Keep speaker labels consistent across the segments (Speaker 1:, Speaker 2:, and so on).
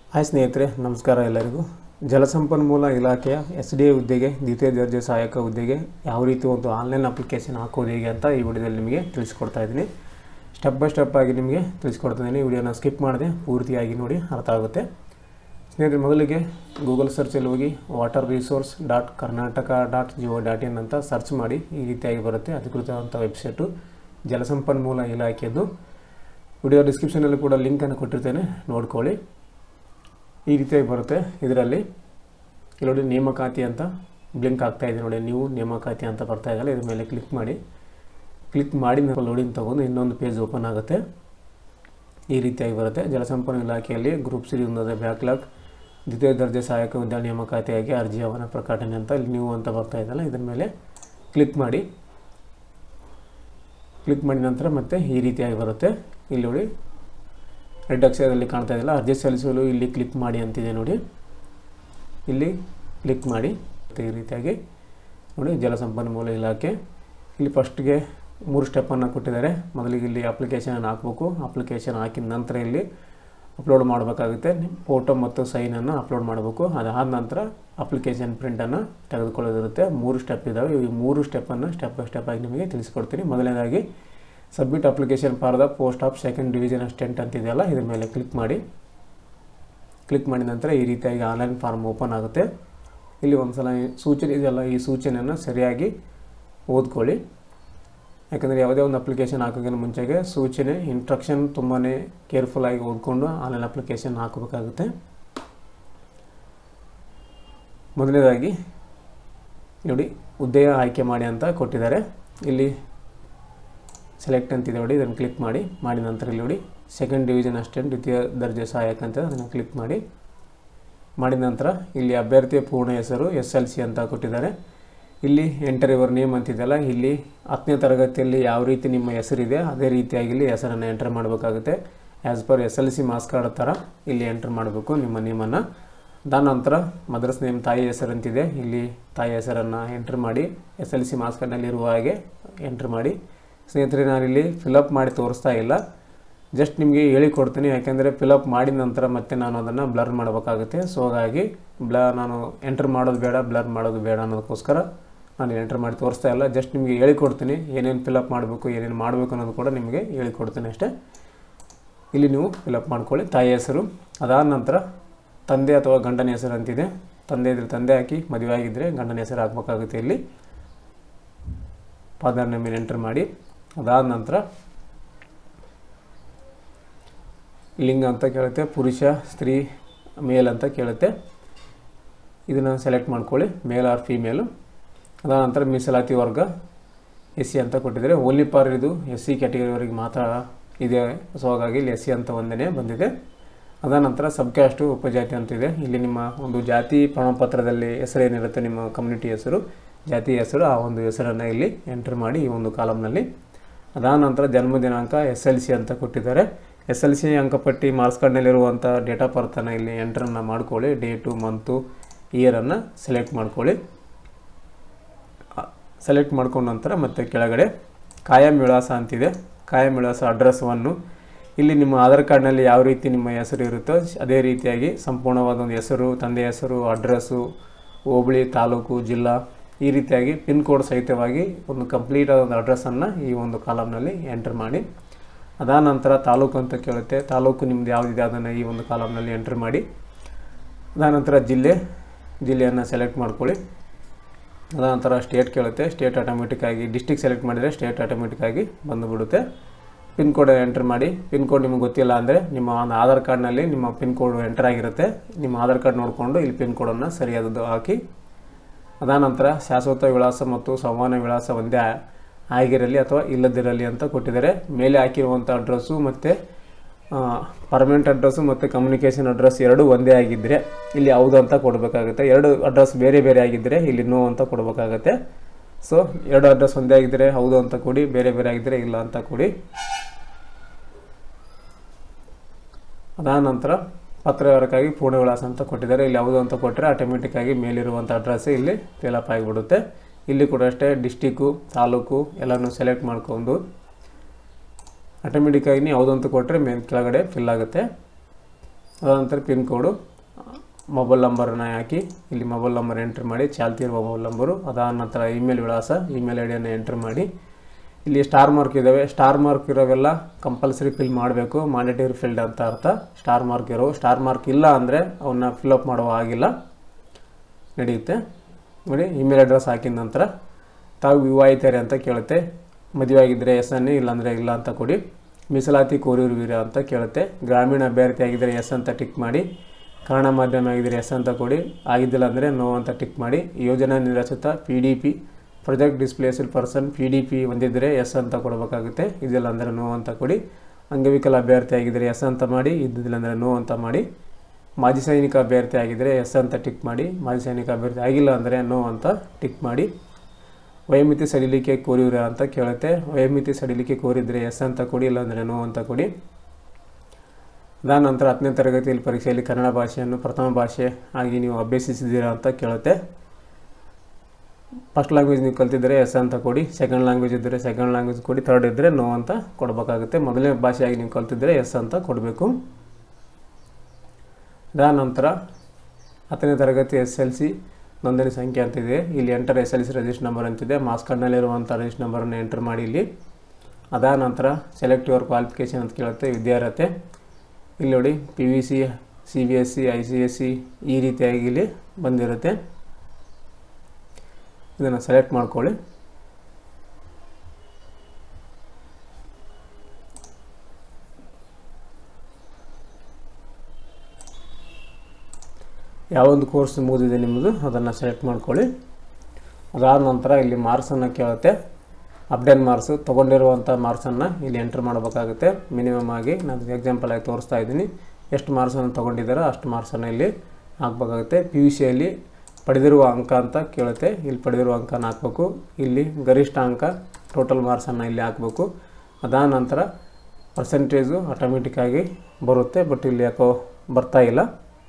Speaker 1: hi ಸ್ನೇಹಿತರೆ ನಮಸ್ಕಾರ ಎಲ್ಲರಿಗೂ ಜಲಸಂಪನ್ಮೂಲ ಇಲಾಖೆಯ ಎಸ್ ಡಿ ಎ ಹುದ್ದೆಗೆ ದ್ವಿತೀಯ ದರ್ಜೆ ಸಹಾಯಕ ಹುದ್ದೆಗೆ ಯಾವ ರೀತಿ ಒಂದು ಆನ್ಲೈನ್ ಅಪ್ಲಿಕೇಶನ್ ಹಾಕೋದು ಹೇಗೆ ಅಂತ ಈ ವಿಡಿಯೋದಲ್ಲಿ ನಿಮಗೆ ತಿಳಿಸ್ಕೊಡ್ತಾ ಇದ್ದೀನಿ ಸ್ಟೆಪ್ ಬೈ ಸ್ಟೆಪ್ ಆಗಿ ನಿಮಗೆ ತಿಳಿಸ್ಕೊಡ್ತಾ ಇದ್ದೀನಿ ವಿಡಿಯೋನ ಸ್ಕಿಪ್ ಮಾಡದೆ ಪೂರ್ತಿಯಾಗಿ ನೋಡಿ ಅರ್ಥ ಆಗುತ್ತೆ ಸ್ನೇಹಿತರೆ ಮೊದಲಿಗೆ ಗೂಗಲ್ ಸರ್ಚಲ್ಲಿ ಹೋಗಿ water resource dot Karnataka dot G O dot in ಅಂತ ಸರ್ಚ್ ಮಾಡಿ ಈ ರೀತಿಯಾಗಿ ಬರುತ್ತೆ ಅಧಿಕೃತವಾದಂಥ ವೆಬ್ಸೈಟು ಜಲಸಂಪನ್ಮೂಲ ಇಲಾಖೆದು ವಿಡಿಯೋ ಡಿಸ್ಕ್ರಿಪ್ಷನಲ್ಲಿ ಕೂಡ ಲಿಂಕನ್ನು ಕೊಟ್ಟಿರ್ತೇನೆ ನೋಡ್ಕೊಳ್ಳಿ ಈ ರೀತಿಯಾಗಿ ಬರುತ್ತೆ ಇದರಲ್ಲಿ ಇಲ್ಲಿ ನೋಡಿ ನೇಮಕಾತಿ ಅಂತ ಬ್ಲಿಂಕ್ ಆಗ್ತಾ ಇದೆ ನೋಡಿ ನೀವು ನೇಮಕಾತಿ ಅಂತ ಬರ್ತಾ ಇದೆಯಲ್ಲ ಇದ್ರ ಮೇಲೆ ಕ್ಲಿಕ್ ಮಾಡಿ ಕ್ಲಿಕ್ ಮಾಡಿ ನಾವು ಲೋಡಿಂಗ್ ತೊಗೊಂಡು ಇನ್ನೊಂದು ಪೇಜ್ ಓಪನ್ ಆಗುತ್ತೆ ಈ ರೀತಿಯಾಗಿ ಬರುತ್ತೆ ಜಲಸಂಪನ್ಮೂಲ ಇಲಾಖೆಯಲ್ಲಿ ಗ್ರೂಪ್ ಸಿ ಒಂದಾದ ಬ್ಯಾಕ್ಲಾಗ್ ದ್ವಿತೀಯ ದರ್ಜೆ ಸಹಾಯಕ ಹುದ್ದೆ ನೇಮಕಾತಿಯಾಗಿ ಅರ್ಜಿ ಅವನ ಪ್ರಕಟಣೆ ಅಂತ ಇಲ್ಲಿ ನೀವು ಅಂತ ಬರ್ತಾ ಇದೆಯಲ್ಲ ಇದ್ರ ಮೇಲೆ ಕ್ಲಿಕ್ ಮಾಡಿ ಕ್ಲಿಕ್ ಮಾಡಿದ ನಂತರ ಮತ್ತೆ ಈ ರೀತಿಯಾಗಿ ಬರುತ್ತೆ ಇಲ್ಲಿ ನೋಡಿ ರೆಡ್ ಅಕ್ಷರದಲ್ಲಿ ಕಾಣ್ತಾ ಇದೆಯಲ್ಲ ಅರ್ಜಿ ಸಲ್ಲಿಸಲು ಇಲ್ಲಿ ಕ್ಲಿಕ್ ಮಾಡಿ ಅಂತಿದೆ ನೋಡಿ ಇಲ್ಲಿ ಕ್ಲಿಕ್ ಮಾಡಿ ಮತ್ತೆ ಈ ರೀತಿಯಾಗಿ ನೋಡಿ ಜಲಸಂಪನ್ಮೂಲ ಇಲಾಖೆ ಇಲ್ಲಿ ಫಸ್ಟ್ಗೆ ಮೂರು ಸ್ಟೆಪ್ಪನ್ನು ಕೊಟ್ಟಿದ್ದಾರೆ ಮೊದಲಿಗೆ ಇಲ್ಲಿ ಅಪ್ಲಿಕೇಶನ್ ಹಾಕಬೇಕು ಅಪ್ಲಿಕೇಶನ್ ಹಾಕಿದ ನಂತರ ಇಲ್ಲಿ ಅಪ್ಲೋಡ್ ಮಾಡಬೇಕಾಗುತ್ತೆ ಫೋಟೋ ಮತ್ತು ಸೈನನ್ನು ಅಪ್ಲೋಡ್ ಮಾಡಬೇಕು ಅದಾದ ನಂತರ ಅಪ್ಲಿಕೇಶನ್ ಪ್ರಿಂಟನ್ನು ತೆಗೆದುಕೊಳ್ಳೋದಿರುತ್ತೆ ಮೂರು ಸ್ಟೆಪ್ ಇದ್ದಾವೆ ಈ ಮೂರು ಸ್ಟೆಪ್ಪನ್ನು ಸ್ಟೆಪ್ ಬೈ ಸ್ಟೆಪ್ ಆಗಿ ನಿಮಗೆ ತಿಳಿಸ್ಕೊಡ್ತೀನಿ ಮೊದಲನೇದಾಗಿ submit application for the post of second division assistant ಅಂತಿದೆಯಲ್ಲ ಇದ್ರ ಮೇಲೆ ಕ್ಲಿಕ್ ಮಾಡಿ ಕ್ಲಿಕ್ ಮಾಡಿದ ನಂತರ ಈ ರೀತಿಯಾಗಿ ಆನ್ಲೈನ್ ಫಾರ್ಮ್ ಓಪನ್ ಆಗುತ್ತೆ ಇಲ್ಲಿ ಒಂದು ಸಲ ಈ ಸೂಚನೆ ಇದೆಯಲ್ಲ ಈ ಸೂಚನೆಯನ್ನು ಸರಿಯಾಗಿ ಓದ್ಕೊಳ್ಳಿ ಯಾಕಂದರೆ ಯಾವುದೇ ಒಂದು ಅಪ್ಲಿಕೇಶನ್ ಹಾಕೋಕ್ಕಿಂತ ಮುಂಚೆಗೆ ಸೂಚನೆ ಇನ್ಸ್ಟ್ರಕ್ಷನ್ ತುಂಬಾ ಕೇರ್ಫುಲ್ಲಾಗಿ ಓದ್ಕೊಂಡು ಆನ್ಲೈನ್ ಅಪ್ಲಿಕೇಶನ್ ಹಾಕಬೇಕಾಗುತ್ತೆ ಮೊದಲನೇದಾಗಿ ನೋಡಿ ಹುದ್ದೆಯ ಆಯ್ಕೆ ಮಾಡಿ ಅಂತ ಕೊಟ್ಟಿದ್ದಾರೆ ಇಲ್ಲಿ ಸೆಲೆಕ್ಟ್ ಅಂತಿದೆ ನೋಡಿ ಇದನ್ನು ಕ್ಲಿಕ್ ಮಾಡಿ ಮಾಡಿದ ನಂತರ ಇಲ್ಲಿ ನೋಡಿ ಸೆಕೆಂಡ್ ಡಿವಿಷನ್ ಅಸ್ಟೆಂಟ್ ದ್ವಿತೀಯ ದರ್ಜೆ ಸಹಾಯಕ ಅಂತ ಅದನ್ನು ಕ್ಲಿಕ್ ಮಾಡಿ ಮಾಡಿದ ನಂತರ ಇಲ್ಲಿ ಅಭ್ಯರ್ಥಿಯ ಪೂರ್ಣ ಹೆಸರು ಎಸ್ ಎಲ್ ಸಿ ಅಂತ ಕೊಟ್ಟಿದ್ದಾರೆ ಇಲ್ಲಿ ಎಂಟರ್ ಯುವರ್ ನೇಮ್ ಅಂತಿದೆಯಲ್ಲ ಇಲ್ಲಿ ಹತ್ತನೇ ತರಗತಿಯಲ್ಲಿ ಯಾವ ರೀತಿ ನಿಮ್ಮ ಹೆಸರಿದೆ ಅದೇ ರೀತಿಯಾಗಿ ಇಲ್ಲಿ ಹೆಸರನ್ನು ಎಂಟರ್ ಮಾಡಬೇಕಾಗುತ್ತೆ as per S L C marks card ಥರ ಇಲ್ಲಿ ಎಂಟರ್ ಮಾಡಬೇಕು ನಿಮ್ಮ ನೇಮನ್ನು ಅದಾದ ನಂತರ ಮದ್ರಸ್ ನೇಮ್ ತಾಯಿ ಹೆಸರು ಅಂತಿದೆ ಇಲ್ಲಿ ತಾಯಿ ಹೆಸರನ್ನು ಎಂಟ್ರ್ ಮಾಡಿ ಎಸ್ ಎಲ್ ಸಿ ಮಾರ್ಕ್ಸ್ ಕಾರ್ಡ್ನಲ್ಲಿ ಇರುವ ಹಾಗೆ ಎಂಟ್ರ್ ಮಾಡಿ ಸ್ನೇಹಿತರೆ ನಾನಿಲ್ಲಿ ಫಿಲಪ್ ಮಾಡಿ ತೋರಿಸ್ತಾ ಇಲ್ಲ ಜಸ್ಟ್ ನಿಮಗೆ ಹೇಳಿಕೊಡ್ತೀನಿ ಯಾಕೆಂದರೆ ಫಿಲಪ್ ಮಾಡಿದ ನಂತರ ಮತ್ತೆ ನಾನು ಅದನ್ನು ಬ್ಲರ್ ಮಾಡಬೇಕಾಗುತ್ತೆ ಸೊ ಹಾಗಾಗಿ ಬ್ಲ ನಾನು ಎಂಟ್ರ್ ಮಾಡೋದು ಬೇಡ ಬ್ಲರ್ ಮಾಡೋದು ಬೇಡ ಅನ್ನೋದಕ್ಕೋಸ್ಕರ ನಾನು ಎಂಟ್ರ್ ಮಾಡಿ ತೋರಿಸ್ತಾ ಇಲ್ಲ ಜಸ್ಟ್ ನಿಮಗೆ ಹೇಳಿಕೊಡ್ತೀನಿ ಏನೇನು ಫಿಲಪ್ ಮಾಡಬೇಕು ಏನೇನು ಮಾಡಬೇಕು ಅನ್ನೋದು ಕೂಡ ನಿಮಗೆ ಹೇಳಿಕೊಡ್ತೀನಿ ಅಷ್ಟೇ ಇಲ್ಲಿ ನೀವು ಫಿಲಪ್ ಮಾಡ್ಕೊಳ್ಳಿ ತಾಯಿ ಹೆಸರು ಅದಾದ ನಂತರ ತಂದೆ ಅಥವಾ ಗಂಡನ ಹೆಸರು ಅಂತಿದೆ ತಂದೆ ಇದ್ರೆ ತಂದೆ ಹಾಕಿ ಮದುವೆ ಆಗಿದ್ದರೆ ಗಂಡನ ಹೆಸರು ಹಾಕಬೇಕಾಗುತ್ತೆ ಇಲ್ಲಿ ಫಾದರ್ ನೇಮ್ ಎಂಟರ್ ಮಾಡಿ ಅದಾದ ನಂತರ ಲಿಂಗ ಅಂತ ಕೇಳುತ್ತೆ ಪುರುಷ ಸ್ತ್ರೀ ಮೇಲ್ ಅಂತ ಕೇಳುತ್ತೆ ಇದನ್ನು ಸೆಲೆಕ್ಟ್ ಮಾಡ್ಕೊಳ್ಳಿ ಮೇಲ್ ಆರ್ ಫೀಮೇಲು ಅದಾದ ನಂತರ ಮೀಸಲಾತಿ ವರ್ಗ ಎಸ್ ಸಿ ಅಂತ ಕೊಟ್ಟಿದ್ದಾರೆ ಓನ್ಲಿ ಪಾರ್ ಇದು ಎಸ್ ಸಿ ಕ್ಯಾಟಗರಿವರೆಗೆ ಮಾತ್ರ ಇದೆ ಸೊ ಹಾಗಾಗಿ ಇಲ್ಲಿ ಎಸ್ ಸಿ ಅಂತ ಒಂದೇ ಬಂದಿದೆ ಅದಾದ ನಂತರ ಸಬ್ ಕ್ಯಾಸ್ಟು ಉಪಜಾತಿ ಅಂತಿದೆ ಇಲ್ಲಿ ನಿಮ್ಮ ಒಂದು ಜಾತಿ ಪ್ರಮಾಣಪತ್ರದಲ್ಲಿ ಹೆಸರು ಏನಿರುತ್ತೆ ನಿಮ್ಮ ಕಮ್ಯುನಿಟಿ ಹೆಸರು ಜಾತಿ ಹೆಸರು ಆ ಒಂದು ಹೆಸರನ್ನು ಇಲ್ಲಿ ಎಂಟ್ರ್ ಮಾಡಿ ಈ ಒಂದು ಕಾಲಮ್ನಲ್ಲಿ ಅದಾದ ನಂತರ ಜನ್ಮ ದಿನಾಂಕ ಎಸ್ ಎಲ್ ಸಿ ಅಂತ ಕೊಟ್ಟಿದ್ದಾರೆ ಎಸ್ ಎಲ್ ಸಿ ಅಂಕಪಟ್ಟಿ ಮಾರ್ಕ್ಸ್ ಕಾರ್ಡ್ನಲ್ಲಿರುವಂಥ ಡೇಟ್ ಆಫ್ ಬರ್ತನ್ನು ಇಲ್ಲಿ ಎಂಟ್ರನ್ನು ಮಾಡ್ಕೊಳ್ಳಿ ಡೇಟು ಮಂತು ಇಯರನ್ನು ಸೆಲೆಕ್ಟ್ ಮಾಡ್ಕೊಳ್ಳಿ ಸೆಲೆಕ್ಟ್ ಮಾಡ್ಕೊಂಡ ನಂತರ ಮತ್ತೆ ಕೆಳಗಡೆ ಕಾಯಂ ವಿಳಾಸ ಅಂತಿದೆ ಕಾಯಂ ವಿಳಾಸ ಅಡ್ರೆಸ್ವನ್ನು ಇಲ್ಲಿ ನಿಮ್ಮ ಆಧಾರ್ ಕಾರ್ಡ್ನಲ್ಲಿ ಯಾವ ರೀತಿ ನಿಮ್ಮ ಹೆಸರು ಇರುತ್ತೋ ಅದೇ ರೀತಿಯಾಗಿ ಸಂಪೂರ್ಣವಾದ ಒಂದು ಹೆಸರು ತಂದೆ ಹೆಸರು ಅಡ್ರೆಸ್ಸು ಹೋಬಳಿ ತಾಲೂಕು ಜಿಲ್ಲಾ ಈ ರೀತಿಯಾಗಿ ಪಿನ್ ಕೋಡ್ ಸಹಿತವಾಗಿ ಒಂದು ಕಂಪ್ಲೀಟ್ ಆದ ಒಂದು ಅಡ್ರೆಸ್ಸನ್ನು ಈ ಒಂದು ಕಾಲಮ್ನಲ್ಲಿ ಎಂಟರ್ ಮಾಡಿ ಅದಾದ ನಂತರ ತಾಲೂಕು ಅಂತ ಕೇಳುತ್ತೆ ತಾಲೂಕು ನಿಮ್ದು ಯಾವುದಿದೆ ಅದನ್ನು ಈ ಒಂದು ಕಾಲಮ್ನಲ್ಲಿ ಎಂಟ್ರ್ ಮಾಡಿ ಅದಾದ ನಂತರ ಜಿಲ್ಲೆ ಜಿಲ್ಲೆಯನ್ನು ಸೆಲೆಕ್ಟ್ ಮಾಡ್ಕೊಳ್ಳಿ ಅದಾದ ನಂತರ ಸ್ಟೇಟ್ ಕೇಳುತ್ತೆ ಸ್ಟೇಟ್ ಆಟೋಮೆಟಿಕ್ಕಾಗಿ ಡಿಸ್ಟಿಕ್ ಸೆಲೆಕ್ಟ್ ಮಾಡಿದರೆ ಸ್ಟೇಟ್ ಆಟೋಮೆಟಿಕ್ಕಾಗಿ ಬಂದುಬಿಡುತ್ತೆ ಪಿನ್ ಕೋಡ್ ಎಂಟ್ರ್ ಮಾಡಿ ಪಿನ್ ಕೋಡ್ ನಿಮಗೆ ಗೊತ್ತಿಲ್ಲ ಅಂದರೆ ನಿಮ್ಮ ಒಂದು ಆಧಾರ್ ಕಾರ್ಡ್ನಲ್ಲಿ ನಿಮ್ಮ ಪಿನ್ ಕೋಡ್ ಎಂಟರ್ ಆಗಿರುತ್ತೆ ನಿಮ್ಮ ಆಧಾರ್ ಕಾರ್ಡ್ ನೋಡಿಕೊಂಡು ಇಲ್ಲಿ ಪಿನ್ ಕೋಡನ್ನು ಸರಿಯಾದದ್ದು ಹಾಕಿ ಅದಾದ ನಂತರ ಶಾಶ್ವತ ವಿಳಾಸ ಮತ್ತು ಸಂವಹನ ವಿಳಾಸ ಒಂದೇ ಆಗಿರಲಿ ಅಥವಾ ಇಲ್ಲದಿರಲಿ ಅಂತ ಕೊಟ್ಟಿದ್ದಾರೆ ಮೇಲೆ ಹಾಕಿರುವಂಥ ಅಡ್ರೆಸ್ಸು ಮತ್ತು ಪರ್ಮನೆಂಟ್ ಅಡ್ರೆಸ್ಸು ಮತ್ತು ಕಮ್ಯುನಿಕೇಷನ್ ಅಡ್ರೆಸ್ ಎರಡು ಒಂದೇ ಆಗಿದ್ದರೆ ಇಲ್ಲಿ ಹೌದು ಅಂತ ಕೊಡಬೇಕಾಗುತ್ತೆ ಎರಡು ಅಡ್ರೆಸ್ ಬೇರೆ ಬೇರೆ ಆಗಿದ್ದರೆ ಇಲ್ಲಿ ನೋ ಅಂತ ಕೊಡಬೇಕಾಗತ್ತೆ ಸೊ ಎರಡು ಅಡ್ರೆಸ್ ಒಂದೇ ಆಗಿದ್ದರೆ ಹೌದು ಅಂತ ಕೊಡಿ ಬೇರೆ ಬೇರೆ ಆಗಿದ್ದರೆ ಇಲ್ಲ ಅಂತ ಕೊಡಿ ಅದಾದ ನಂತರ ಪತ್ರ ವಿವರಕ್ಕಾಗಿ ಪೂರ್ಣ ವಿಳಾಸ ಅಂತ ಕೊಟ್ಟಿದ್ದಾರೆ ಇಲ್ಲಿ ಯಾವುದು ಅಂತ ಕೊಟ್ಟರೆ ಆಟೋಮೆಟಿಕ್ಕಾಗಿ ಮೇಲಿರುವಂಥ ಅಡ್ರೆಸ್ ಇಲ್ಲಿ ಫಿಲಪ್ ಆಗಿಬಿಡುತ್ತೆ ಇಲ್ಲಿ ಕೂಡ ಅಷ್ಟೇ ಡಿಸ್ಟಿಕ್ಕು ತಾಲೂಕು ಎಲ್ಲನೂ ಸೆಲೆಕ್ಟ್ ಮಾಡ್ಕೊಂಡು ಆಟೋಮೆಟಿಕ್ಕಾಗಿ ನೀವು ಯಾವುದು ಅಂತ ಕೊಟ್ಟರೆ ಮೇಲೆ ಕೆಳಗಡೆ ಫಿಲ್ ಆಗುತ್ತೆ ಅದಾದ ನಂತರ ಪಿನ್ ಕೋಡು ಮೊಬೈಲ್ ನಂಬರನ್ನ ಹಾಕಿ ಇಲ್ಲಿ ಮೊಬೈಲ್ ನಂಬರ್ ಎಂಟ್ರ್ ಮಾಡಿ ಚಾಲ್ತಿ ಇರುವ ಮೊಬೈಲ್ ನಂಬರು ಅದಾದ ನಂತರ ಇಮೇಲ್ ವಿಳಾಸ ಇಮೇಲ್ ಐ ಡಿಯನ್ನು ಎಂಟ್ರ್ ಮಾಡಿ ಇಲ್ಲಿ ಸ್ಟಾರ್ ಮಾರ್ಕ್ ಇದ್ದಾವೆ ಸ್ಟಾರ್ ಮಾರ್ಕ್ ಇರೋವೆಲ್ಲ ಕಂಪಲ್ಸರಿ ಫಿಲ್ ಮಾಡಬೇಕು ಮಾನಿಟರಿ ಫೀಲ್ಡ್ ಅಂತ ಅರ್ಥ ಸ್ಟಾರ್ ಮಾರ್ಕ್ ಇರೋ ಸ್ಟಾರ್ ಮಾರ್ಕ್ ಇಲ್ಲ ಅಂದರೆ ಅವನ್ನ ಫಿಲಪ್ ಮಾಡುವ ಆಗಿಲ್ಲ ನಡೆಯುತ್ತೆ ನೋಡಿ ಇಮೇಲ್ ಅಡ್ರೆಸ್ ಹಾಕಿದ ನಂತರ ತಾವು ವಿವಾಹಿತರೆ ಅಂತ ಕೇಳುತ್ತೆ ಮದುವೆ ಆಗಿದ್ದರೆ ಎಸ್ ಅನ್ನಿ ಇಲ್ಲಾಂದರೆ ಇಲ್ಲ ಅಂತ ಕೊಡಿ ಮೀಸಲಾತಿ ಕೋರಿರುವಿರ ಅಂತ ಕೇಳುತ್ತೆ ಗ್ರಾಮೀಣ ಅಭ್ಯರ್ಥಿ ಆಗಿದ್ದರೆ ಎಸ್ ಅಂತ ಟಿಕ್ ಮಾಡಿ ಕನ್ನಡ ಮಾಧ್ಯಮ ಆಗಿದ್ದರೆ ಎಸ್ ಅಂತ ಕೊಡಿ ಆಗಿದ್ದಿಲ್ಲ ಅಂದರೆ ನೋ ಅಂತ ಟಿಕ್ ಮಾಡಿ ಯೋಜನಾ ನಿರಚಿತ P D P project displaced person P D P ಹೊಂದಿದ್ದರೆ ಎಸ್ ಅಂತ ಕೊಡಬೇಕಾಗುತ್ತೆ ಇದಿಲ್ಲ ಅಂದರೆ ನೋ ಅಂತ ಕೊಡಿ ಅಂಗವಿಕಲ ಅಭ್ಯರ್ಥಿ ಆಗಿದ್ದರೆ ಎಸ್ ಅಂತ ಮಾಡಿ ಇದ್ದಿಲ್ಲ ಅಂದರೆ ನೋ ಅಂತ ಮಾಡಿ ಮಾಜಿ ಸೈನಿಕ ಅಭ್ಯರ್ಥಿ ಆಗಿದ್ದರೆ ಎಸ್ ಅಂತ ಟಿಕ್ ಮಾಡಿ ಮಾಜಿ ಸೈನಿಕ ಅಭ್ಯರ್ಥಿ ಆಗಿಲ್ಲ ಅಂದರೆ ನೋ ಅಂತ ಟಿಕ್ ಮಾಡಿ ವಯೋಮಿತಿ ಸಡಿಲಿಕೆ ಕೋರಿವ್ರ ಅಂತ ಕೇಳುತ್ತೆ ವಯೋಮಿತಿ ಸಡಿಲಿಕೆ ಕೋರಿದರೆ ಎಸ್ ಅಂತ ಕೊಡಿ ಇಲ್ಲಾಂದರೆ ನೋ ಅಂತ ಕೊಡಿ ಅದಾದ ನಂತರ ಹತ್ತನೇ ತರಗತಿಯಲ್ಲಿ ಪರೀಕ್ಷೆಯಲ್ಲಿ ಕನ್ನಡ ಭಾಷೆಯನ್ನು ಪ್ರಥಮ ಭಾಷೆ ಆಗಿ ನೀವು ಅಭ್ಯಸಿಸಿದ್ದೀರಾ ಅಂತ ಕೇಳುತ್ತೆ ಫಸ್ಟ್ ಲ್ಯಾಂಗ್ವೇಜ್ ನೀವು ಕಲ್ತಿದ್ದರೆ ಎಸ್ ಅಂತ ಕೊಡಿ ಸೆಕೆಂಡ್ ಲ್ಯಾಂಗ್ವೇಜ್ ಇದ್ದರೆ ಸೆಕೆಂಡ್ ಲ್ಯಾಂಗ್ವೇಜ್ ಕೊಡಿ ಥರ್ಡ್ ಇದ್ದರೆ ನೋ ಅಂತ ಕೊಡಬೇಕಾಗುತ್ತೆ ಮೊದಲನೇ ಭಾಷೆಯಾಗಿ ನೀವು ಕಲ್ತಿದ್ದರೆ ಎಸ್ ಅಂತ ಕೊಡಬೇಕು ಅದಾದ ನಂತರ ಹತ್ತನೇ ತರಗತಿ ಎಸ್ ಎಲ್ ಸಿ ನೋಂದಣಿ ಸಂಖ್ಯೆ ಅಂತಿದೆ ಇಲ್ಲಿ enter S L C register number ಅಂತಿದೆ ಮಾರ್ಕ್ಸ್ ಕಾರ್ಡ್ನಲ್ಲಿರುವಂಥ ರಿಜಿಸ್ಟರ್ ನಂಬರನ್ನು ಎಂಟರ್ ಮಾಡಿ ಇಲ್ಲಿ ಅದಾದ ನಂತರ ಸೆಲೆಕ್ಟ್ ಯುವರ್ ಕ್ವಾಲಿಫಿಕೇಷನ್ ಅಂತ ಕೇಳುತ್ತೆ ವಿದ್ಯಾರ್ಹತೆ ಇಲ್ಲಿ ನೋಡಿ P V C C B S C I C S C ಈ ರೀತಿಯಾಗಿ ಇಲ್ಲಿ ಬಂದಿರುತ್ತೆ ಇದನ್ನು ಸೆಲೆಕ್ಟ್ ಮಾಡ್ಕೊಳ್ಳಿ ಯಾವೊಂದು ಕೋರ್ಸ್ ಮುಗಿದಿದೆ ನಿಮ್ಮದು ಅದನ್ನು ಸೆಲೆಕ್ಟ್ ಮಾಡ್ಕೊಳ್ಳಿ ಅದಾದ ನಂತರ ಇಲ್ಲಿ ಮಾರ್ಕ್ಸನ್ನು ಕೇಳುತ್ತೆ ಅಪ್ಡೇಟ್ ಮಾರ್ಕ್ಸು ತೊಗೊಂಡಿರುವಂಥ ಮಾರ್ಕ್ಸನ್ನು ಇಲ್ಲಿ ಎಂಟ್ರ್ ಮಾಡಬೇಕಾಗುತ್ತೆ ಮಿನಿಮಮ್ ಆಗಿ ನಾನು ಎಕ್ಸಾಂಪಲ್ ಆಗಿ ತೋರಿಸ್ತಾ ಇದ್ದೀನಿ ಎಷ್ಟು ಮಾರ್ಕ್ಸನ್ನು ತೊಗೊಂಡಿದ್ದಾರೋ ಅಷ್ಟು ಮಾರ್ಕ್ಸನ್ನು ಇಲ್ಲಿ ಹಾಕ್ಬೇಕಾಗುತ್ತೆ ಪಿ ಯು ಸಿಯಲ್ಲಿ ಪಡೆದಿರುವ ಅಂಕ ಅಂತ ಕೇಳುತ್ತೆ ಇಲ್ಲಿ ಪಡೆದಿರುವ ಅಂಕನ ಹಾಕಬೇಕು ಇಲ್ಲಿ ಗರಿಷ್ಠ ಅಂಕ ಟೋಟಲ್ ಮಾರ್ಕ್ಸನ್ನು ಇಲ್ಲಿ ಹಾಕಬೇಕು ಅದಾದ ನಂತರ ಪರ್ಸೆಂಟೇಜು ಆಟೋಮೆಟಿಕ್ಕಾಗಿ ಬರುತ್ತೆ ಬಟ್ ಇಲ್ಲಿ ಯಾಕೋ ಬರ್ತಾ ಇಲ್ಲ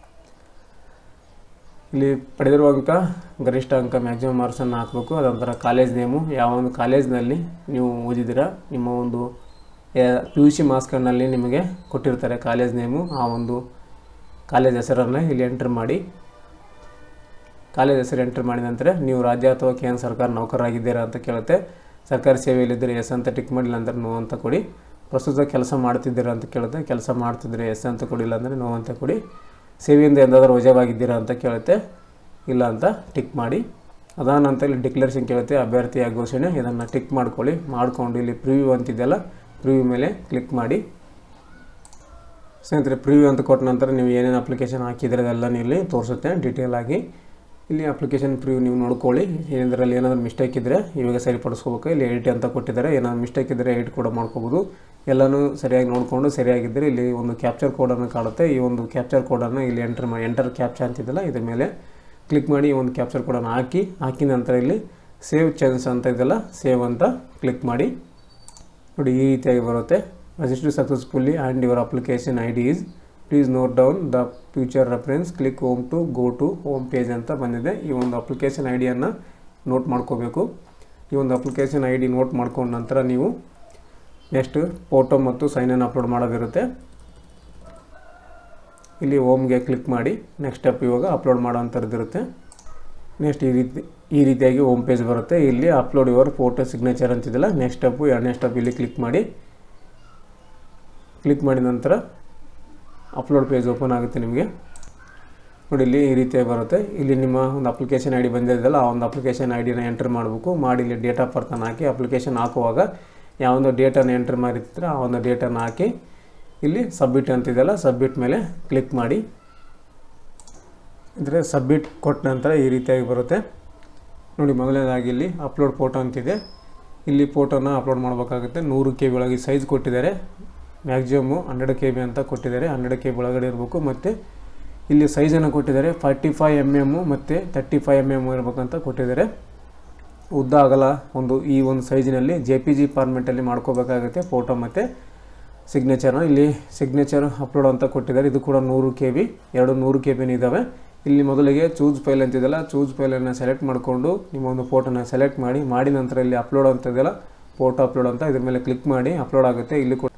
Speaker 1: ಇಲ್ಲಿ ಪಡೆದಿರುವ ಅಂಕ ಗರಿಷ್ಠ ಅಂಕ ಮ್ಯಾಕ್ಸಿಮಮ್ ಮಾರ್ಕ್ಸನ್ನು ಹಾಕಬೇಕು ಅದೊಂಥರ ಕಾಲೇಜ್ ನೇಮು ಯಾವ ಒಂದು ಕಾಲೇಜ್ನಲ್ಲಿ ನೀವು ಓದಿದ್ದೀರಾ ನಿಮ್ಮ ಒಂದು ಪಿ ಯು ಸಿ ಮಾರ್ಕ್ಸ್ ಕಾರ್ಡ್ನಲ್ಲಿ ನಿಮಗೆ ಕೊಟ್ಟಿರ್ತಾರೆ ಕಾಲೇಜ್ ನೇಮು ಆ ಒಂದು ಕಾಲೇಜ್ ಹೆಸರನ್ನು ಇಲ್ಲಿ ಎಂಟ್ರ್ ಮಾಡಿ ಕಾಲೇಜ್ ಹೆಸರು ಎಂಟ್ರ್ ಮಾಡಿದ ನಂತರ ನೀವು ರಾಜ್ಯ ಅಥವಾ ಕೇಂದ್ರ ಸರ್ಕಾರ ನೌಕರರಾಗಿದ್ದೀರಾ ಅಂತ ಕೇಳುತ್ತೆ ಸರ್ಕಾರಿ ಸೇವೆಯಲ್ಲಿದ್ದರೆ ಎಸ್ ಅಂತ ಟಿಕ್ ಮಾಡಿಲ್ಲ ಅಂದರೆ ನೋ ಅಂತ ಕೊಡಿ ಪ್ರಸ್ತುತ ಕೆಲಸ ಮಾಡ್ತಿದ್ದೀರಾ ಅಂತ ಕೇಳುತ್ತೆ ಕೆಲಸ ಮಾಡ್ತಿದ್ರೆ ಎಸ್ ಅಂತ ಕೊಡಿಲ್ಲ ಅಂದರೆ ನೋ ಅಂತ ಕೊಡಿ ಸೇವೆಯಿಂದ ಎಂದಾದರೂ ವಜವಾಗಿದ್ದೀರಾ ಅಂತ ಕೇಳುತ್ತೆ ಇಲ್ಲ ಅಂತ ಟಿಕ್ ಮಾಡಿ ಅದಾದ ನಂತರ ಇಲ್ಲಿ ಡಿಕ್ಲರೇಷನ್ ಕೇಳುತ್ತೆ ಅಭ್ಯರ್ಥಿಯ ಘೋಷಣೆ ಇದನ್ನು ಟಿಕ್ ಮಾಡ್ಕೊಳ್ಳಿ ಮಾಡಿಕೊಂಡು ಇಲ್ಲಿ ಪ್ರಿವ್ಯೂ ಅಂತಿದೆಯಲ್ಲ ಪ್ರಿವ್ಯೂ ಮೇಲೆ ಕ್ಲಿಕ್ ಮಾಡಿ ಸ್ನೇಹಿತರೆ ಪ್ರಿವ್ಯೂ ಅಂತ ಕೊಟ್ಟ ನಂತರ ನೀವು ಏನೇನು ಅಪ್ಲಿಕೇಶನ್ ಹಾಕಿದ್ರೆ ಅದೆಲ್ಲ ಇಲ್ಲಿ ತೋರಿಸುತ್ತೆ ಡೀಟೇಲ್ ಆಗಿ ಇಲ್ಲಿ ಅಪ್ಲಿಕೇಶನ್ ಪ್ರಿವ್ಯೂ ನೀವು ನೋಡ್ಕೊಳ್ಳಿ ಇದರಲ್ಲಿ ಏನಾದರೂ ಮಿಸ್ಟೇಕ್ ಇದ್ದರೆ ಇವಾಗ ಸರಿಪಡಿಸ್ಕೋಬೇಕು ಇಲ್ಲಿ ಎಡಿಟ್ ಅಂತ ಕೊಟ್ಟಿದ್ದಾರೆ ಏನಾದರೂ ಮಿಸ್ಟೇಕ್ ಇದ್ದರೆ ಎಡಿಟ್ ಕೂಡ ಮಾಡ್ಕೋಬೋದು ಎಲ್ಲನೂ ಸರಿಯಾಗಿ ನೋಡಿಕೊಂಡು ಸರಿಯಾಗಿದ್ದರೆ ಇಲ್ಲಿ ಒಂದು ಕ್ಯಾಪ್ಚರ್ ಕೋಡನ್ನು ಕಾಣುತ್ತೆ ಈ ಒಂದು ಕ್ಯಾಪ್ಚರ್ ಕೋಡನ್ನು ಇಲ್ಲಿ ಎಂಟರ್ ಮಾಡಿ ಎಂಟರ್ ಕ್ಯಾಪ್ಚರ್ ಅಂತಿದ್ದಲ್ಲ ಇದ್ರ ಮೇಲೆ ಕ್ಲಿಕ್ ಮಾಡಿ ಈ ಒಂದು ಕ್ಯಾಪ್ಚರ್ ಕೋಡನ್ನು ಹಾಕಿ ಹಾಕಿದ ನಂತರ ಇಲ್ಲಿ ಸೇವ್ ಚೇಂಜಸ್ ಅಂತ ಇದೆಲ್ಲ ಸೇವ್ ಅಂತ ಕ್ಲಿಕ್ ಮಾಡಿ ನೋಡಿ ಈ ರೀತಿಯಾಗಿ ಬರುತ್ತೆ register successfully and your application I D is please note down the future reference click home to go to home page ಅಂತ ಬಂದಿದೆ ಈ ಒಂದು ಅಪ್ಲಿಕೇಶನ್ ಐ ಡಿಯನ್ನು ನೋಟ್ ಮಾಡ್ಕೋಬೇಕು ಈ ಒಂದು ಅಪ್ಲಿಕೇಶನ್ ಐ ಡಿ ನೋಟ್ ಮಾಡ್ಕೊಂಡ ನಂತರ ನೀವು ನೆಕ್ಸ್ಟ್ ಫೋಟೋ ಮತ್ತು ಸೈನನ್ನು ಅಪ್ಲೋಡ್ ಮಾಡೋದಿರುತ್ತೆ ಇಲ್ಲಿ ಹೋಮ್ಗೆ ಕ್ಲಿಕ್ ಮಾಡಿ ನೆಕ್ಸ್ಟ್ ಸ್ಟೆಪ್ ಇವಾಗ ಅಪ್ಲೋಡ್ ಮಾಡೋ ಅಂಥದ್ದಿರುತ್ತೆ ನೆಕ್ಸ್ಟ್ ಈ ರೀತಿ ಈ ರೀತಿಯಾಗಿ ಹೋಮ್ ಪೇಜ್ ಬರುತ್ತೆ ಇಲ್ಲಿ ಅಪ್ಲೋಡ್ ಯುವರ್ ಫೋಟೋ ಸಿಗ್ನೇಚರ್ ಅಂತಿದೆಯಲ್ಲ ನೆಕ್ಸ್ಟ್ ಸ್ಟೆಪ್ಪು ಎರಡನೇ ಸ್ಟೆಪ್ ಇಲ್ಲಿ ಕ್ಲಿಕ್ ಮಾಡಿ ಕ್ಲಿಕ್ ಮಾಡಿದ ನಂತರ ಅಪ್ಲೋಡ್ ಪೇಜ್ ಓಪನ್ ಆಗುತ್ತೆ ನಿಮಗೆ ನೋಡಿ ಇಲ್ಲಿ ಈ ರೀತಿಯಾಗಿ ಬರುತ್ತೆ ಇಲ್ಲಿ ನಿಮ್ಮ ಒಂದು ಅಪ್ಲಿಕೇಶನ್ ಐ ಡಿ ಬಂದಿರೋದಲ್ಲ ಆ ಒಂದು ಅಪ್ಲಿಕೇಶನ್ ಐ ಡಿನ ಎಂಟರ್ ಮಾಡಬೇಕು ಮಾಡಿ ಇಲ್ಲಿ ಡೇಟ್ ಆಫ್ ಬರ್ತನ್ನು ಹಾಕಿ ಅಪ್ಲಿಕೇಶನ್ ಹಾಕುವಾಗ ಯಾವೊಂದು ಡೇಟನ್ನು ಎಂಟರ್ ಮಾಡಿರ್ತೀರ ಆ ಒಂದು ಡೇಟನ್ನು ಹಾಕಿ ಇಲ್ಲಿ ಸಬ್ಮಿಟ್ ಅಂತಿದೆಯಲ್ಲ ಸಬ್ಮಿಟ್ ಮೇಲೆ ಕ್ಲಿಕ್ ಮಾಡಿ ಅಂದರೆ ಸಬ್ಮಿಟ್ ಕೊಟ್ಟ ನಂತರ ಈ ರೀತಿಯಾಗಿ ಬರುತ್ತೆ ನೋಡಿ ಮೊದಲನೇದಾಗಿ ಇಲ್ಲಿ ಅಪ್ಲೋಡ್ ಫೋಟೋ ಅಂತಿದೆ ಇಲ್ಲಿ ಫೋಟೋನ ಅಪ್ಲೋಡ್ ಮಾಡಬೇಕಾಗುತ್ತೆ ನೂರು ಕೆ ಬಿ ಒಳಗೆ ಸೈಜ್ ಕೊಟ್ಟಿದ್ದಾರೆ ಮ್ಯಾಕ್ಸಿಮಮ್ಮು ಹಂಡ್ರೆಡ್ ಕೆ ಬಿ ಅಂತ ಕೊಟ್ಟಿದ್ದಾರೆ ಹಂಡ್ರೆಡ್ ಕೆ ಬಿ ಒಳಗಡೆ ಇರಬೇಕು ಮತ್ತು ಇಲ್ಲಿ ಸೈಜನ್ನು ಕೊಟ್ಟಿದ್ದಾರೆ ಫಾರ್ಟಿ ಫೈವ್ ಎಮ್ ಎಮ್ಮು ಮತ್ತು ತರ್ಟಿ ಫೈವ್ ಎಮ್ ಎಮ್ ಇರಬೇಕಂತ ಕೊಟ್ಟಿದ್ದಾರೆ ಉದ್ದ ಆಗಲ್ಲ ಒಂದು ಈ ಒಂದು ಸೈಜಿನಲ್ಲಿ ಜೆ ಪಿ ಜಿ ಫಾರ್ಮೆಟಲ್ಲಿ ಮಾಡ್ಕೋಬೇಕಾಗುತ್ತೆ ಫೋಟೋ ಮತ್ತು ಸಿಗ್ನೇಚರ್ನ ಇಲ್ಲಿ ಸಿಗ್ನೇಚರ್ ಅಪ್ಲೋಡ್ ಅಂತ ಕೊಟ್ಟಿದ್ದಾರೆ ಇದು ಕೂಡ ನೂರು ಕೆ ಬಿ ಎರಡು ನೂರು ಕೆ ಬಿನ ಇದ್ದಾವೆ ಇಲ್ಲಿ ಮೊದಲಿಗೆ ಚೂಸ್ ಫೈಲ್ ಅಂತಿದೆಯಲ್ಲ ಚೂಸ್ ಫೈಲನ್ನು ಸೆಲೆಕ್ಟ್ ಮಾಡಿಕೊಂಡು ನಿಮ್ಮ ಒಂದು ಫೋಟೋನ ಸೆಲೆಕ್ಟ್ ಮಾಡಿ ಮಾಡಿ ನಂತರ ಇಲ್ಲಿ ಅಪ್ಲೋಡ್ ಅಂತಿದೆಯಲ್ಲ ಫೋಟೋ ಅಪ್ಲೋಡ್ ಅಂತ ಇದ್ರ ಮೇಲೆ ಕ್ಲಿಕ್ ಮಾಡಿ ಅಪ್ಲೋಡ್ ಆಗುತ್ತೆ ಇಲ್ಲಿ ಕೂಡ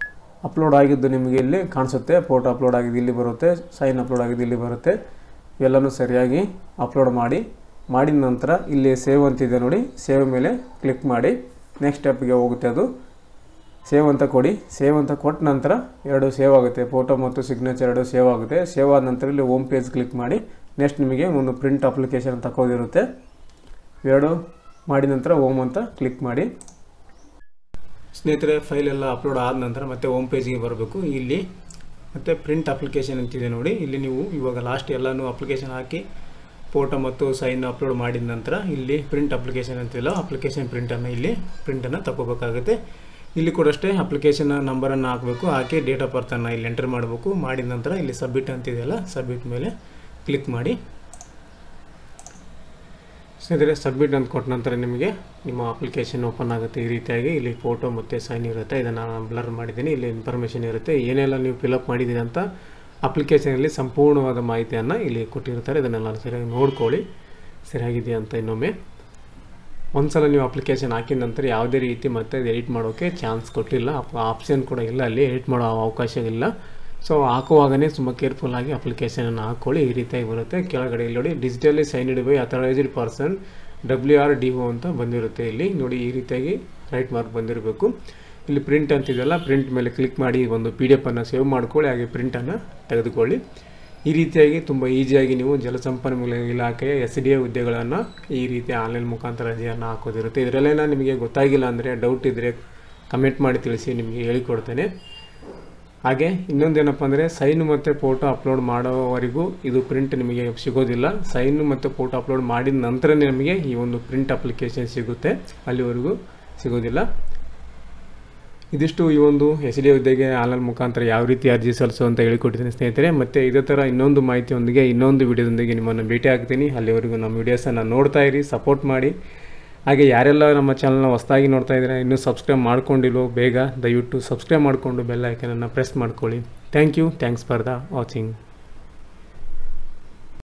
Speaker 1: ಅಪ್ಲೋಡ್ ಆಗಿದ್ದು ನಿಮಗೆ ಇಲ್ಲಿ ಕಾಣಿಸುತ್ತೆ ಫೋಟೋ ಅಪ್ಲೋಡ್ ಆಗಿದ್ದು ಇಲ್ಲಿ ಬರುತ್ತೆ ಸೈನ್ ಅಪ್ಲೋಡ್ ಆಗಿದ್ದು ಇಲ್ಲಿ ಬರುತ್ತೆ ಇವೆಲ್ಲನೂ ಸರಿಯಾಗಿ ಅಪ್ಲೋಡ್ ಮಾಡಿ ಮಾಡಿದ ನಂತರ ಇಲ್ಲಿ ಸೇವ್ ಅಂತಿದೆ ನೋಡಿ ಸೇವ್ ಮೇಲೆ ಕ್ಲಿಕ್ ಮಾಡಿ ನೆಕ್ಸ್ಟ್ ಸ್ಟೆಪ್ಗೆ ಹೋಗುತ್ತೆ ಅದು ಸೇವ್ ಅಂತ ಕೊಡಿ ಸೇವ್ ಅಂತ ಕೊಟ್ಟ ನಂತರ ಎರಡು ಸೇವ್ ಆಗುತ್ತೆ ಫೋಟೋ ಮತ್ತು ಸಿಗ್ನೇಚರ್ ಎರಡು ಸೇವ್ ಆಗುತ್ತೆ ಸೇವ್ ಆದ ನಂತರ ಇಲ್ಲಿ ಹೋಮ್ ಪೇಜ್ ಕ್ಲಿಕ್ ಮಾಡಿ ನೆಕ್ಸ್ಟ್ ನಿಮಗೆ ಒಂದು ಪ್ರಿಂಟ್ ಅಪ್ಲಿಕೇಶನ್ ತಗೋದಿರುತ್ತೆ ಎರಡು ಮಾಡಿದ ನಂತರ ಹೋಮ್ ಅಂತ ಕ್ಲಿಕ್ ಮಾಡಿ ಸ್ನೇಹಿತರೆ ಫೈಲ್ ಎಲ್ಲ ಅಪ್ಲೋಡ್ ಆದ ನಂತರ ಮತ್ತೆ ಹೋಮ್ ಪೇಜ್ಗೆ ಬರಬೇಕು ಇಲ್ಲಿ ಮತ್ತು ಪ್ರಿಂಟ್ ಅಪ್ಲಿಕೇಶನ್ ಅಂತಿದೆ ನೋಡಿ ಇಲ್ಲಿ ನೀವು ಇವಾಗ ಲಾಸ್ಟ್ ಎಲ್ಲನೂ ಅಪ್ಲಿಕೇಶನ್ ಹಾಕಿ ಫೋಟೋ ಮತ್ತು ಸೈನ್ ಅಪ್ಲೋಡ್ ಮಾಡಿದ ನಂತರ ಇಲ್ಲಿ ಪ್ರಿಂಟ್ ಅಪ್ಲಿಕೇಶನ್ ಅಂತಿಲ್ಲ ಅಪ್ಲಿಕೇಶನ್ ಪ್ರಿಂಟನ್ನು ಇಲ್ಲಿ ಪ್ರಿಂಟನ್ನು ತಗೋಬೇಕಾಗುತ್ತೆ ಇಲ್ಲಿ ಕೂಡ ಅಷ್ಟೇ ಅಪ್ಲಿಕೇಶನ್ ನಂಬರನ್ನು ಹಾಕಬೇಕು ಹಾಕಿ ಡೇಟ್ ಆಫ್ ಬರ್ತನ್ನು ಇಲ್ಲಿ ಎಂಟರ್ ಮಾಡಬೇಕು ಮಾಡಿದ ನಂತರ ಇಲ್ಲಿ ಸಬ್ಮಿಟ್ ಅಂತಿದೆಯಲ್ಲ ಸಬ್ಮಿಟ್ ಮೇಲೆ ಕ್ಲಿಕ್ ಮಾಡಿ ಸ್ನೇಹಿತರೆ ಸಬ್ಮಿಟ್ ಅಂತ ಕೊಟ್ಟ ನಂತರ ನಿಮಗೆ ನಿಮ್ಮ ಅಪ್ಲಿಕೇಶನ್ ಓಪನ್ ಆಗುತ್ತೆ ಈ ರೀತಿಯಾಗಿ ಇಲ್ಲಿ ಫೋಟೋ ಮತ್ತು ಸೈನ್ ಇರುತ್ತೆ ಇದನ್ನು ನಾನು ಬ್ಲರ್ ಮಾಡಿದ್ದೀನಿ ಇಲ್ಲಿ ಇನ್ಫಾರ್ಮೇಷನ್ ಇರುತ್ತೆ ಏನೆಲ್ಲ ನೀವು ಫಿಲಪ್ ಮಾಡಿದ್ದೀರಿ ಅಂತ ಅಪ್ಲಿಕೇಶನಲ್ಲಿ ಸಂಪೂರ್ಣವಾದ ಮಾಹಿತಿಯನ್ನು ಇಲ್ಲಿ ಕೊಟ್ಟಿರ್ತಾರೆ ಇದನ್ನೆಲ್ಲ ಸರಿಯಾಗಿ ನೋಡ್ಕೊಳ್ಳಿ ಸರಿಯಾಗಿದೆಯಾ ಅಂತ ಇನ್ನೊಮ್ಮೆ ಒಂದ್ಸಲ ನೀವು ಅಪ್ಲಿಕೇಶನ್ ಹಾಕಿದ ನಂತರ ಯಾವುದೇ ರೀತಿ ಮತ್ತೆ ಎಡಿಟ್ ಮಾಡೋಕ್ಕೆ ಚಾನ್ಸ್ ಕೊಟ್ಟಿಲ್ಲ ಆಪ್ಷನ್ ಕೂಡ ಇಲ್ಲ ಅಲ್ಲಿ ಎಡಿಟ್ ಮಾಡೋ ಅವಕಾಶ ಇಲ್ಲ ಸೊ ಹಾಕುವಾಗನೇ ತುಂಬ ಕೇರ್ಫುಲ್ಲಾಗಿ ಅಪ್ಲಿಕೇಶನನ್ನು ಹಾಕ್ಕೊಳ್ಳಿ ಈ ರೀತಿಯಾಗಿ ಬರುತ್ತೆ ಕೆಳಗಡೆ ಇಲ್ಲಿ ನೋಡಿ digitally signed by authorized person W R D O ಅಂತ ಬಂದಿರುತ್ತೆ ಇಲ್ಲಿ ನೋಡಿ ಈ ರೀತಿಯಾಗಿ ರೈಟ್ ಮಾರ್ಕ್ ಬಂದಿರಬೇಕು ಇಲ್ಲಿ ಪ್ರಿಂಟ್ ಅಂತಿದೆಯಲ್ಲ ಪ್ರಿಂಟ್ ಮೇಲೆ ಕ್ಲಿಕ್ ಮಾಡಿ ಒಂದು ಪಿ ಡಿ ಎಫನ್ನು ಸೇವ್ ಮಾಡ್ಕೊಳ್ಳಿ ಹಾಗೆ ಪ್ರಿಂಟನ್ನು ತೆಗೆದುಕೊಳ್ಳಿ ಈ ರೀತಿಯಾಗಿ ತುಂಬ ಈಸಿಯಾಗಿ ನೀವು ಜಲಸಂಪನ್ಮೂಲ ಇಲಾಖೆಯ ಎಸ್ ಡಿ ಎ ಹುದ್ದೆಗಳನ್ನು ಈ ರೀತಿ ಆನ್ಲೈನ್ ಮುಖಾಂತರ ಅರ್ಜಿಯನ್ನು ಹಾಕೋದಿರುತ್ತೆ ಇದರಲ್ಲೇನ ನಿಮಗೆ ಗೊತ್ತಾಗಿಲ್ಲ ಅಂದರೆ ಡೌಟ್ ಇದ್ದರೆ ಕಮೆಂಟ್ ಮಾಡಿ ತಿಳಿಸಿ ನಿಮಗೆ ಹೇಳಿಕೊಡ್ತೇನೆ ಹಾಗೆ ಇನ್ನೊಂದೇನಪ್ಪ ಅಂದರೆ ಸೈನ್ ಮತ್ತು ಫೋಟೋ ಅಪ್ಲೋಡ್ ಮಾಡೋವರೆಗೂ ಇದು ಪ್ರಿಂಟ್ ನಿಮಗೆ ಸಿಗೋದಿಲ್ಲ ಸೈನ್ ಮತ್ತು ಫೋಟೋ ಅಪ್ಲೋಡ್ ಮಾಡಿದ ನಂತರನೇ ನಿಮಗೆ ಈ ಒಂದು ಪ್ರಿಂಟ್ ಅಪ್ಲಿಕೇಶನ್ ಸಿಗುತ್ತೆ ಅಲ್ಲಿವರೆಗೂ ಸಿಗೋದಿಲ್ಲ ಇದಿಷ್ಟು ಈ ಒಂದು ಎಸ್ ಡಿ ಹುದ್ದೆಗೆ ಆನ್ಲೈನ್ ಮುಖಾಂತರ ಯಾವ ರೀತಿ ಅರ್ಜಿ ಸಲ್ಲಿಸು ಅಂತ ಹೇಳಿಕೊಟ್ಟಿದ್ದೀನಿ ಸ್ನೇಹಿತರೆ ಮತ್ತು ಇದೇ ಥರ ಇನ್ನೊಂದು ಮಾಹಿತಿಯೊಂದಿಗೆ ಇನ್ನೊಂದು ವಿಡಿಯೋದೊಂದಿಗೆ ನಿಮ್ಮನ್ನು ಭೇಟಿ ಆಗ್ತೀನಿ ಅಲ್ಲಿವರೆಗೂ ನಮ್ಮ ವೀಡಿಯೋಸನ್ನು ನೋಡ್ತಾ ಇರಿ ಸಪೋರ್ಟ್ ಮಾಡಿ ಹಾಗೆ ಯಾರೆಲ್ಲ ನಮ್ಮ ಚಾನಲ್ನ ಹೊಸದಾಗಿ ನೋಡ್ತಾ ಇದ್ದಾರೆ ಇನ್ನೂ ಸಬ್ಸ್ಕ್ರೈಬ್ ಮಾಡ್ಕೊಂಡಿಲ್ಲೋ ಬೇಗ ದಯವಿಟ್ಟು ಸಬ್ಸ್ಕ್ರೈಬ್ ಮಾಡಿಕೊಂಡು ಬೆಲ್ ಐಕನನ್ನು ಪ್ರೆಸ್ ಮಾಡ್ಕೊಳ್ಳಿ thank you thanks for the watching